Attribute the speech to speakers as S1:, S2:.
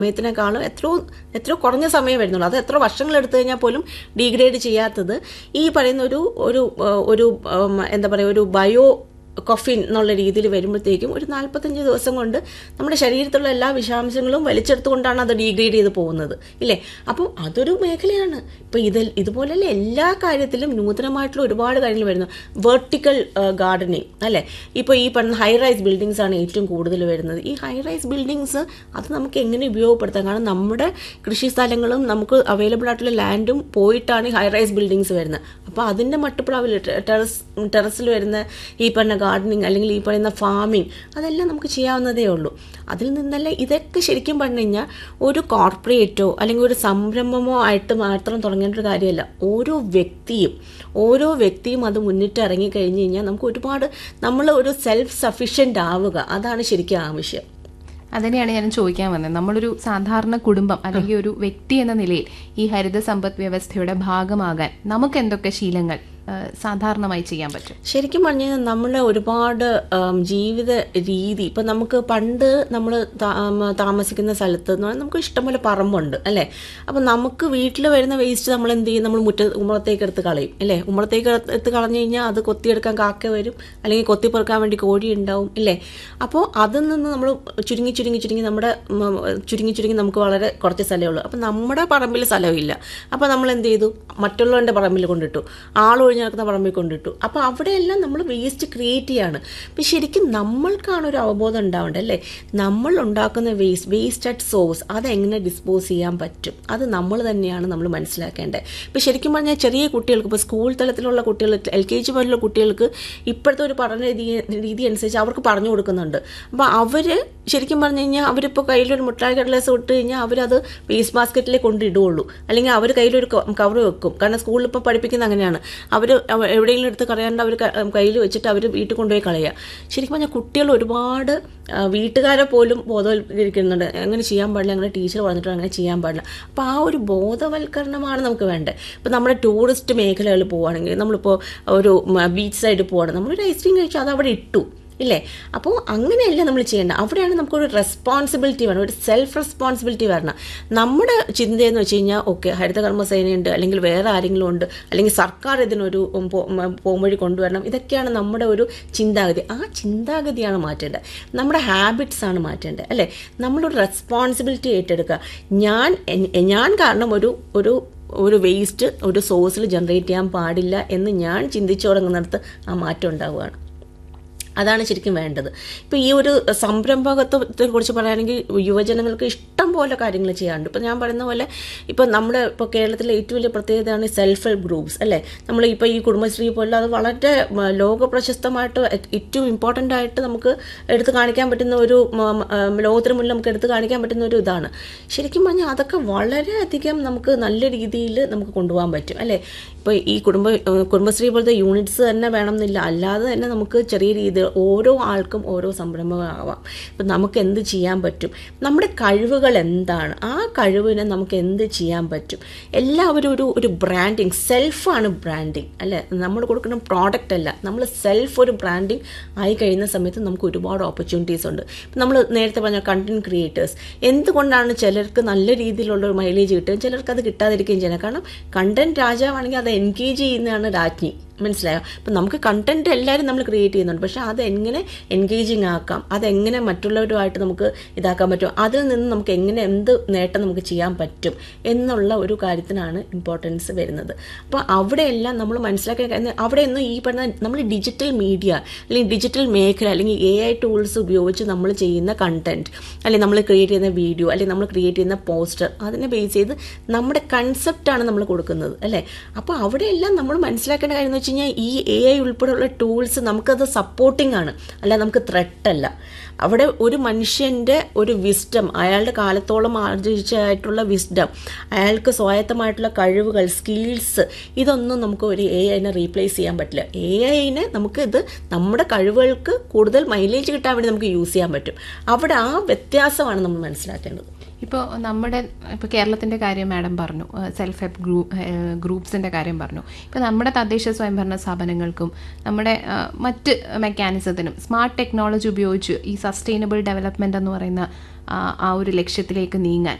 S1: സമയത്തിനേക്കാളും എത്രയോ എത്രയോ കുറഞ്ഞ സമയം വരുന്നുള്ളൂ അത് എത്ര വർഷങ്ങൾ എടുത്തു കഴിഞ്ഞാൽ പോലും ഡീഗ്രേഡ് ചെയ്യാത്തത് ഈ പറയുന്ന ഒരു ഒരു ഏഹ്, ഒരു ഉം, എന്താ പറയുക ഒരു ബയോ കൊഫിൻ എന്നുള്ള രീതിയിൽ വരുമ്പോഴത്തേക്കും ഒരു നാൽപ്പത്തഞ്ച് ദിവസം കൊണ്ട് നമ്മുടെ ശരീരത്തിലുള്ള എല്ലാ വിഷാംശങ്ങളും വലിച്ചെടുത്തുകൊണ്ടാണ് അത് ഡീഗ്രേഡ് ചെയ്ത് പോകുന്നത് ഇല്ലേ അപ്പം അതൊരു മേഖലയാണ് ഇപ്പം ഇതിൽ ഇതുപോലെയുള്ള എല്ലാ കാര്യത്തിലും നൂതനമായിട്ടുള്ള ഒരുപാട് കാര്യങ്ങൾ വരുന്നു വെർട്ടിക്കൽ ഗാർഡനിങ് അല്ലേ ഇപ്പോൾ ഈ പറഞ്ഞ ഹൈ റൈസ് ബിൽഡിങ്സ് ആണ് ഏറ്റവും കൂടുതൽ വരുന്നത് ഈ ഹൈ റൈസ് ബിൽഡിങ്സ് അത് നമുക്ക് എങ്ങനെ ഉപയോഗപ്പെടുത്താം കാരണം നമ്മുടെ കൃഷി സ്ഥലങ്ങളും നമുക്ക് അവൈലബിൾ ആയിട്ടുള്ള ലാൻഡും പോയിട്ടാണ് ഈ ഹൈ റൈസ് ബിൽഡിങ്സ് വരുന്നത് അപ്പോൾ അതിൻ്റെ മട്ടുപ്ലാവിൽ ടെറസ് ടെറസിൽ വരുന്ന ഈ പറഞ്ഞ ഗാർഡനിങ് അല്ലെങ്കിൽ ഈ പറയുന്ന ഫാമിംഗ് അതെല്ലാം നമുക്ക് ചെയ്യാവുന്നതേ ഉള്ളൂ അതിൽ നിന്നെല്ലാം ഇതൊക്കെ ശരിക്കും പറഞ്ഞു കഴിഞ്ഞാൽ ഒരു കോർപ്പറേറ്റോ അല്ലെങ്കിൽ ഒരു സംരംഭമോ ആയിട്ട് മാത്രം തുടങ്ങേണ്ട ഒരു കാര്യമല്ല ഓരോ വ്യക്തിയും ഓരോ വ്യക്തിയും അത് മുന്നിട്ട് ഇറങ്ങി കഴിഞ്ഞ് കഴിഞ്ഞാൽ നമുക്ക് ഒരുപാട് നമ്മൾ ഒരു സെൽഫ് സഫീഷ്യൻ്റ് ആവുക അതാണ് ശരിക്കും ആവശ്യം
S2: അതിനെയാണ് ഞാൻ ചോദിക്കാൻ വന്നത് നമ്മളൊരു സാധാരണ കുടുംബം അല്ലെങ്കിൽ ഒരു വ്യക്തി എന്ന നിലയിൽ ഈ ഹരിത സമ്പദ് വ്യവസ്ഥയുടെ ഭാഗമാകാൻ നമുക്ക് എന്തൊക്കെ ശീലങ്ങൾ ആ, സാധാരണമായി ചെയ്യാൻ പറ്റും
S1: ശരിക്കും പറഞ്ഞു കഴിഞ്ഞാൽ നമ്മുടെ ഒരുപാട് ആം, ജീവിത രീതി ഇപ്പം നമുക്ക് പണ്ട് നമ്മൾ താമസിക്കുന്ന സ്ഥലത്ത് എന്ന് പറഞ്ഞാൽ നമുക്ക് ഇഷ്ടംപോലെ പറമ്പുണ്ട് അല്ലേ അപ്പം നമുക്ക് വീട്ടിൽ വരുന്ന വേസ്റ്റ് നമ്മൾ എന്ത് ചെയ്യും നമ്മൾ മുറ്റ ഉമ്മറത്തേക്ക് എടുത്ത് കളയും അല്ലേ ഉമ്മറത്തേക്ക് എടുത്ത് കളഞ്ഞു കഴിഞ്ഞാൽ അത് കൊത്തിയെടുക്കാൻ കാക്ക വരും അല്ലെങ്കിൽ കൊത്തിപ്പെറുക്കാൻ വേണ്ടി കോഴി ഉണ്ടാവും ഇല്ലേ അപ്പോൾ അതിൽ നിന്ന് നമ്മൾ ചുരുങ്ങി ചുരുങ്ങി ചുരുങ്ങി നമ്മുടെ ഉം, ചുരുങ്ങി ചുരുങ്ങി നമുക്ക് വളരെ കുറച്ച് സ്ഥലമേ ഉള്ളൂ അപ്പം നമ്മുടെ പറമ്പിൽ സ്ഥലമില്ല അപ്പോൾ നമ്മൾ എന്ത് ചെയ്തു മറ്റുള്ളവൻ്റെ പറമ്പിൽ കൊണ്ടിട്ടു ആൾ ഒഴിഞ്ഞ് നടക്കുന്ന പറമ്പിൽ കൊണ്ടിട്ടു അപ്പോൾ അവിടെയെല്ലാം നമ്മൾ വേസ്റ്റ് ക്രിയേറ്റ് ചെയ്യാണ് അപ്പം ശരിക്കും നമ്മൾക്കാണ് ഒരു അവബോധം ഉണ്ടാവേണ്ടത് അല്ലേ നമ്മൾ ഉണ്ടാക്കുന്ന വേസ്റ്റ് വേസ്റ്റ് അറ്റ് സോഴ്സ് അതെങ്ങനെ ഡിസ്പോസ് ചെയ്യാൻ പറ്റും അത് നമ്മൾ തന്നെയാണ് നമ്മൾ മനസ്സിലാക്കേണ്ടത് ഇപ്പം ശരിക്കും പറഞ്ഞാൽ ചെറിയ കുട്ടികൾക്ക് ഇപ്പോൾ സ്കൂൾ തലത്തിലുള്ള കുട്ടികൾ എൽ കെ ജി പോലുള്ള കുട്ടികൾക്ക് ഇപ്പോഴത്തെ ഒരു പഠന രീതി രീതി അനുസരിച്ച് അവർക്ക് പറഞ്ഞു കൊടുക്കുന്നുണ്ട് അപ്പോൾ അവർ ശരിക്കും പറഞ്ഞു കഴിഞ്ഞാൽ അവരിപ്പോൾ കയ്യിലൊരു മുട്ടായി കടലാസ് ഇട്ട് കഴിഞ്ഞാൽ അവരത് വേസ്റ്റ് ബാസ്ക്കറ്റിലേക്ക് കൊണ്ടിടുകയുള്ളൂ അല്ലെങ്കിൽ അവർ കയ്യിലൊരു കവർ വെക്കും കാരണം സ്കൂളിൽ ഇപ്പോൾ പഠിപ്പിക്കുന്ന അങ്ങനെയാണ് അവർ എവിടെയെങ്കിലും എടുത്ത് കളയാണ്ട് അവർ കയ്യിൽ വെച്ചിട്ട് അവർ വീട്ടിൽ കൊണ്ടുപോയി കളയുക ശരിക്കും പറഞ്ഞാൽ കുട്ടികൾ ഒരുപാട് ആ, വീട്ടുകാരെ പോലും ബോധവൽക്കരിക്കുന്നുണ്ട് അങ്ങനെ ചെയ്യാൻ പാടില്ല അങ്ങനെ ടീച്ചർ പറഞ്ഞിട്ട് അങ്ങനെ ചെയ്യാൻ പാടില്ല അപ്പോൾ ആ ഒരു ബോധവൽക്കരണമാണ് നമുക്ക് വേണ്ടത് ഇപ്പോൾ നമ്മുടെ ടൂറിസ്റ്റ് മേഖലകളിൽ പോവുകയാണെങ്കിൽ നമ്മളിപ്പോൾ ഒരു ബീച്ച് സൈഡിൽ പോവുകയാണ് നമ്മളൊരു ഐസ്ക്രീം കഴിച്ചു അത് അവിടെ ഇട്ടു ഇല്ലേ അപ്പോൾ അങ്ങനെയല്ല നമ്മൾ ചെയ്യേണ്ടത് അവിടെയാണ് നമുക്കൊരു റെസ്പോൺസിബിലിറ്റി വേണം ഒരു സെൽഫ് റെസ്പോൺസിബിലിറ്റി വരണം നമ്മുടെ ചിന്തയെന്ന് വെച്ച് കഴിഞ്ഞാൽ ഓക്കെ ഹരിതകർമ്മസേനയുണ്ട് അല്ലെങ്കിൽ വേറെ ആരെങ്കിലും ഉണ്ട് അല്ലെങ്കിൽ സർക്കാർ ഇതിനൊരു ഉം, പോ- ഉം, പോംവഴി കൊണ്ടുവരണം ഇതൊക്കെയാണ് നമ്മുടെ ഒരു ചിന്താഗതി ആ ചിന്താഗതിയാണ് മാറ്റേണ്ടത് നമ്മുടെ ഹാബിറ്റ്സ് ആണ് മാറ്റേണ്ടത് അല്ലേ നമ്മളൊരു റെസ്പോൺസിബിലിറ്റി ഏറ്റെടുക്കുക ഞാൻ എൻ- ഞാൻ കാരണം ഒരു ഒരു ഒരു വേസ്റ്റ് ഒരു സോഴ്സിൽ ജനറേറ്റ് ചെയ്യാൻ പാടില്ല എന്ന് ഞാൻ ചിന്തിച്ചു തുടങ്ങുന്നിടത്ത് ആ മാറ്റം ഉണ്ടാവുകയാണ് അതാണ് ശരിക്കും വേണ്ടത് ഇപ്പോൾ ഈ ഒരു സംരംഭകത്വത്തെ കുറിച്ച് പറയുകയാണെങ്കിൽ യുവജനങ്ങൾക്ക് ഇഷ്ടം പോലെ കാര്യങ്ങൾ ചെയ്യാറുണ്ട് ഇപ്പോൾ ഞാൻ പറയുന്ന പോലെ ഇപ്പോൾ നമ്മുടെ ഇപ്പോൾ കേരളത്തിലെ ഏറ്റവും വലിയ പ്രത്യേകതയാണ് സെൽഫ് ഹെൽപ്പ് ഗ്രൂപ്പ്സ് അല്ലേ നമ്മൾ ഇപ്പോൾ ഈ കുടുംബശ്രീ പോലെ അത് വളരെ മ, ലോക പ്രശസ്തമായിട്ട് ഏ- ഏറ്റവും ഇമ്പോർട്ടൻ്റ് ആയിട്ട് നമുക്ക് എടുത്ത് കാണിക്കാൻ പറ്റുന്ന ഒരു മ, മ, ആ, ലോകത്തിന് മുന്നിൽ നമുക്ക് എടുത്ത് കാണിക്കാൻ പറ്റുന്ന ഒരു ഇതാണ് ശരിക്കും പറഞ്ഞാൽ അതൊക്കെ വളരെയധികം നമുക്ക് നല്ല രീതിയിൽ നമുക്ക് കൊണ്ടുപോകാൻ പറ്റും അല്ലേ ഇപ്പോൾ ഈ കുടുംബ ഏഹ് കുടുംബശ്രീ പോലത്തെ യൂണിറ്റ്സ് തന്നെ വേണമെന്നില്ല അല്ലാതെ തന്നെ നമുക്ക് ചെറിയ രീതിയിൽ ഓരോ ആൾക്കും ഓരോ സംരംഭമാവാം ഇപ്പം നമുക്ക് എന്ത് ചെയ്യാൻ പറ്റും നമ്മുടെ കഴിവുകൾ എന്താണ് ആ കഴിവിനെ നമുക്ക് എന്ത് ചെയ്യാൻ പറ്റും എല്ലാവരും ഒരു ഒരു ബ്രാൻഡിങ് സെൽഫാണ് ബ്രാൻഡിങ് അല്ലേ നമ്മൾ കൊടുക്കുന്ന പ്രോഡക്റ്റ് അല്ല നമ്മൾ സെൽഫ് ഒരു ബ്രാൻഡിങ് ആയി കഴിയുന്ന സമയത്ത് നമുക്ക് ഒരുപാട് ഓപ്പർച്യൂണിറ്റീസ് ഉണ്ട് ഇപ്പം നമ്മൾ നേരത്തെ പറഞ്ഞ കണ്ടന്റ് ക്രിയേറ്റേഴ്സ് എന്തുകൊണ്ടാണ് ചിലർക്ക് നല്ല രീതിയിലുള്ള ഒരു മൈലേജ് കിട്ടുകയും ചിലർക്ക് അത് കിട്ടാതിരിക്കുകയും ചെയ്യുന്നത് കാരണം കണ്ടന്റ് രാജാവാണെങ്കിൽ അത് എൻഗേജ് ചെയ്യുന്നതാണ് രാജ്ഞി മനസ്സിലായോ അപ്പം നമുക്ക് കണ്ടന്റ് എല്ലാവരും നമ്മൾ ക്രിയേറ്റ് ചെയ്യുന്നുണ്ട് പക്ഷേ അത് എങ്ങനെ എൻഗേജിങ് ആക്കാം അതെങ്ങനെ മറ്റുള്ളവരുമായിട്ട് നമുക്ക് ഇതാക്കാൻ പറ്റും അതിൽ നിന്ന് നമുക്ക് എങ്ങനെ എന്ത് നേട്ടം നമുക്ക് ചെയ്യാൻ പറ്റും എന്നുള്ള ഒരു കാര്യത്തിനാണ് ഇമ്പോർട്ടൻസ് വരുന്നത് അപ്പോൾ അവിടെയെല്ലാം നമ്മൾ മനസ്സിലാക്കിയ കാര്യം അവിടെയൊന്നും ഈ പറഞ്ഞ നമ്മൾ ഡിജിറ്റൽ മീഡിയ അല്ലെങ്കിൽ ഡിജിറ്റൽ മേഖല അല്ലെങ്കിൽ എ ഐ ടൂൾസ് ഉപയോഗിച്ച് നമ്മൾ ചെയ്യുന്ന കണ്ടന്റ് അല്ലെങ്കിൽ നമ്മൾ ക്രിയേറ്റ് ചെയ്യുന്ന വീഡിയോ അല്ലെങ്കിൽ നമ്മൾ ക്രിയേറ്റ് ചെയ്യുന്ന പോസ്റ്റർ അതിനെ ബേസ് ചെയ്ത് നമ്മുടെ കൺസെപ്റ്റാണ് നമ്മൾ കൊടുക്കുന്നത് അല്ലേ അപ്പോൾ അവിടെയെല്ലാം നമ്മൾ മനസ്സിലാക്കേണ്ട കാര്യം എന്ന് വെച്ച് കഴിഞ്ഞാൽ ഈ എ ഐ ഉൾപ്പെടെയുള്ള ടൂൾസ് നമുക്കത് സപ്പോർട്ടിംഗ് ആണ് അല്ല നമുക്ക് ത്രെട്ട് അല്ല അവിടെ ഒരു മനുഷ്യൻ്റെ ഒരു വിസ്ഡം അയാളുടെ കാലത്തോളം ആർജിച്ചായിട്ടുള്ള വിസ്ഡം അയാൾക്ക് സ്വായത്തമായിട്ടുള്ള കഴിവുകൾ സ്കിൽസ് ഇതൊന്നും നമുക്ക് ഒരു എ ഐനെ റീപ്ലേസ് ചെയ്യാൻ പറ്റില്ല എ ഐനെ നമുക്ക് ഇത് നമ്മുടെ കഴിവുകൾക്ക് കൂടുതൽ മൈലേജ് കിട്ടാൻ വേണ്ടി നമുക്ക് യൂസ് ചെയ്യാൻ പറ്റും അവിടെ ആ വ്യത്യാസമാണ് നമ്മൾ മനസ്സിലാക്കേണ്ടത്
S2: ഇപ്പോൾ നമ്മുടെ ഇപ്പോൾ കേരളത്തിൻ്റെ കാര്യം മാഡം പറഞ്ഞു സെൽഫ് ഹെൽപ്പ് ഗ്രൂപ്പ് ഗ്രൂപ്പ്സിൻ്റെ കാര്യം പറഞ്ഞു ഇപ്പോൾ നമ്മുടെ തദ്ദേശ സ്വയംഭരണ സ്ഥാപനങ്ങൾക്കും നമ്മുടെ ആ, മറ്റ് മെക്കാനിസത്തിനും സ്മാർട്ട് ടെക്നോളജി ഉപയോഗിച്ച് ഈ സസ്റ്റൈനബിൾ ഡെവലപ്മെൻ്റ് എന്ന് പറയുന്ന ആ, ആ ഒരു ലക്ഷ്യത്തിലേക്ക് നീങ്ങാൻ